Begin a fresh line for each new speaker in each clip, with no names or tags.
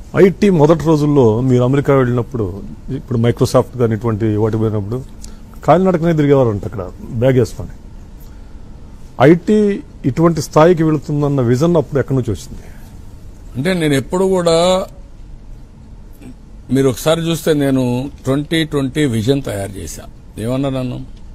IT మొదటి రోజుల్లో మీరు అమెరికా వెళ్ళినప్పుడు ఇప్పుడు మైక్రోసాఫ్ట్ కానీ ఇటువంటి వాటి పోయినప్పుడు కాలినడకనే తిరిగేవారంట అక్కడ బ్యాగ్ వేసుకొని ఐటీ ఇటువంటి స్థాయికి వెళుతుందన్న విజన్ అప్పుడు ఎక్కడి నుంచి వచ్చింది
అంటే నేను ఎప్పుడు కూడా మీరు ఒకసారి చూస్తే నేను ట్వంటీ ట్వంటీ విజన్ తయారు చేశా ఏమన్నా నన్ను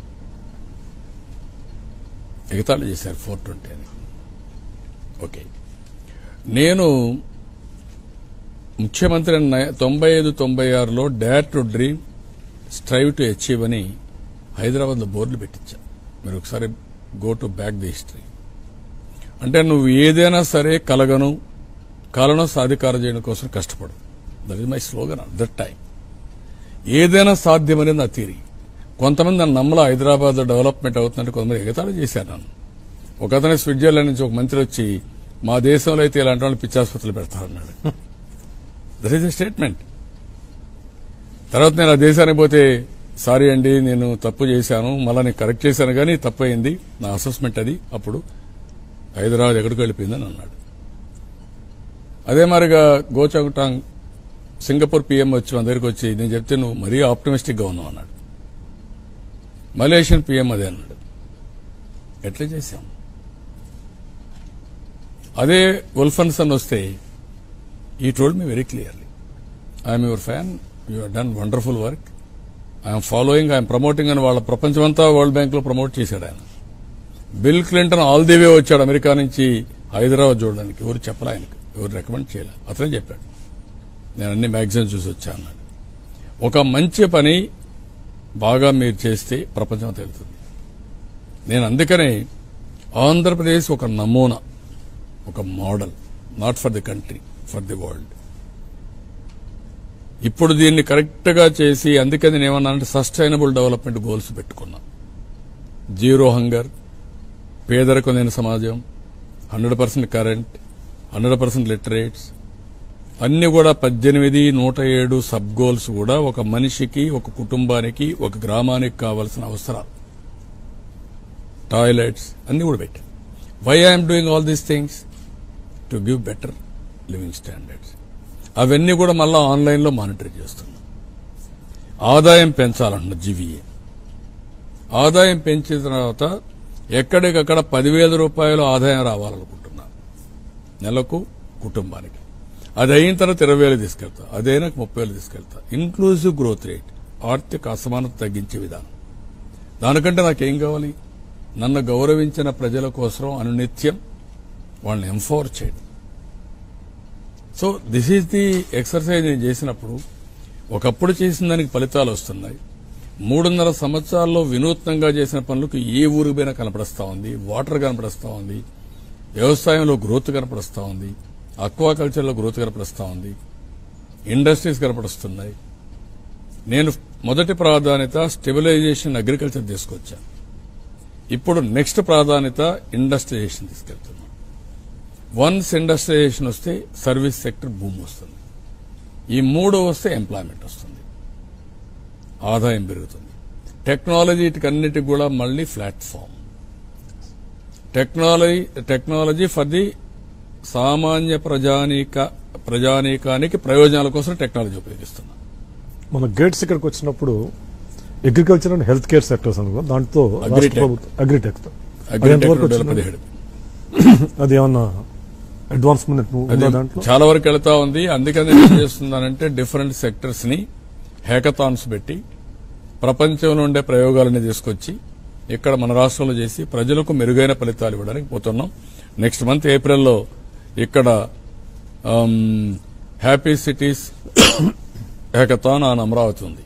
ఎగతాళి చేశారు ఫోర్ ట్వంటీ అని ఓకే నేను ముఖ్యమంత్రి అన్న తొంభై ఐదు తొంభై ఆరులో dare to dream strive to achieve అని హైదరాబాద్లో బోర్డులు పెట్టించా మీరు ఒకసారి go to back the history అంటే నువ్వు ఏదైనా సరే కలగను కలను సాధికారం చేయడం కోసం కష్టపడు that is my slogan at that time ఏదైనా సాధ్యమనేది నా తీరి కొంతమంది నన్ను నమ్మల హైదరాబాద్ డెవలప్మెంట్ అవుతుందంటే కొంతమంది ఎగతాళి చేశారు నన్ను ఒక అతను స్విట్జర్లాండ్ నుంచి ఒక మంత్రి వచ్చి మా దేశంలో అయితే ఇలాంటి వాళ్ళు పిచ్చాసుపత్రులు పెడతారన్నాడు దట్ ఈస్ ఎ స్టేట్మెంట్ తర్వాత నేను ఆ దేశానికి పోతే సారీ అండి నేను తప్పు చేశాను మళ్ళీ నేను కరెక్ట్ చేశాను కానీ తప్పు అయింది నా అసెస్మెంట్ అది అప్పుడు హైదరాబాద్ ఎక్కడికి వెళ్ళిపోయిందని అన్నాడు అదే మరిగా గోచగుటాంగ్ సింగపూర్ పిఎం వచ్చి మన దగ్గరికి వచ్చి నేను చెప్తే నువ్వు మరీ ఆప్టమిస్టిక్ గా ఉన్నావు అన్నాడు మలేషియన్ పిఎం అదే అన్నాడు ఎట్లా చేశాం అదే ఉల్ఫన్సన్ వస్తే he told me very clearly I'm your fan you done wonderful work I'm following I'm promoting అని వాళ్ళ ప్రపంచమంతా వరల్డ్ బ్యాంక్ లో ప్రమోట్ చేశాడు ఆయన Bill Clinton all the way వచ్చాడు అమెరికా నుంచి హైదరాబాద్ చూడడానికి ఎవరు చెప్పలే ఆయనకు ఎవరు రికమెండ్ చేయలేదు అతనే చెప్పాడు నేను అన్ని మ్యాగజైన్ చూసి వచ్చా అన్నాడు ఒక మంచి పని బాగా మీరు చేస్తే ప్రపంచం తెలుస్తుంది నేను అందుకనే ఆంధ్రప్రదేశ్ ఒక నమూనా ఒక model not for the country for the world ఇప్పుడు దీన్ని కరెక్ట్ గా చేసి అందుకే నేను ఏమన్నానంటే సస్టైనబుల్ డెవలప్మెంట్ గోల్స్ పెట్టుకున్నా జీరో హంగర్ పేదరికం లేని సమాజం hundred percent current hundred percent literates అన్ని కూడా పద్దెనిమిది నూట ఏడు సబ్ గోల్స్ కూడా ఒక మనిషికి ఒక కుటుంబానికి ఒక గ్రామానికి కావాల్సిన అవసరాలు టాయిలెట్స్ అన్ని కూడా పెట్టాం why I'm doing all these things to give better living standards అవన్నీ కూడా మళ్ళా ఆన్లైన్లో మానిటర్ చేస్తున్నాం ఆదాయం పెంచాలంటున్నా జీవీఏ ఆదాయం పెంచిన తర్వాత ఎక్కడికక్కడ పదివేల రూపాయలు ఆదాయం రావాలనుకుంటున్నా నెలకు కుటుంబానికి అది అయిన తర్వాత ఇరవై వేలు తీసుకెళ్తా అదైనా ముప్పై వేలు తీసుకెళ్తా ఇంక్లూజివ్ గ్రోత్ రేట్ ఆర్థిక అసమానత తగ్గించే విధానం దానికంటే నాకేం కావాలి నన్ను గౌరవించిన ప్రజల కోసం అనునిత్యం వాళ్ళని ఎంఫోర్ చేయడం so this is the exercise నేను చేసినప్పుడు ఒకప్పుడు చేసిన దానికి ఫలితాలు వస్తున్నాయి మూడున్నర సంవత్సరాల్లో వినూత్నంగా చేసిన పనులకు ఏ ఊరికి పోయినా కనపడుస్తా ఉంది వాటర్ కనపడుస్తా ఉంది వ్యవసాయంలో గ్రోత్ కనపడుస్తా ఉంది అక్వాకల్చర్లో గ్రోత్ కనపడుస్తా ఉంది ఇండస్ట్రీస్ కనపడుస్తున్నాయి నేను మొదటి ప్రాధాన్యత స్టెబిలైజేషన్ అగ్రికల్చర్ తీసుకొచ్చాను ఇప్పుడు నెక్స్ట్ ప్రాధాన్యత ఇండస్ట్రియలైజేషన్ తీసుకెళ్తున్నాను వన్స్ ఇండస్ట్రియలైజేషన్ వస్తే సర్వీస్ సెక్టర్ భూమి వస్తుంది ఈ మూడు వస్తే ఎంప్లాయ్మెంట్ వస్తుంది ఆదాయం పెరుగుతుంది టెక్నాలజీ వీటికన్నిటికి కూడా మళ్ళీ platform technology technology for the సామాన్య ప్రజానీక ప్రజానీకానికి ప్రయోజనాల కోసం టెక్నాలజీ ఉపయోగిస్తున్నాం
మన గేట్స్ ఇక్కడికి వచ్చినప్పుడు agriculture and health care sectors అనుకో దాంట్లో రాష్ట్ర
Agritech.
ప్రభుత్వం అగ్రిటెక్
అగ్రిటెక్ రెండు వేల పదిహేడు
అది ఏమన్నా అడ్వాన్స్మెంట్ ఉందా
అది
దాంట్లో
చాలా వరకు వెళ్తా ఉంది అందుకని ఏం చేస్తున్నానంటే డిఫరెంట్ సెక్టర్స్ ని హ్యాకథాన్స్ పెట్టి ప్రపంచంలో ఉండే ప్రయోగాలని తీసుకొచ్చి ఇక్కడ మన రాష్ట్రంలో చేసి ప్రజలకు మెరుగైన ఫలితాలు ఇవ్వడానికి పోతున్నాం నెక్స్ట్ మంత్ ఏప్రిల్లో ఇక్కడ happy cities hackathon on Amaravati ఉంది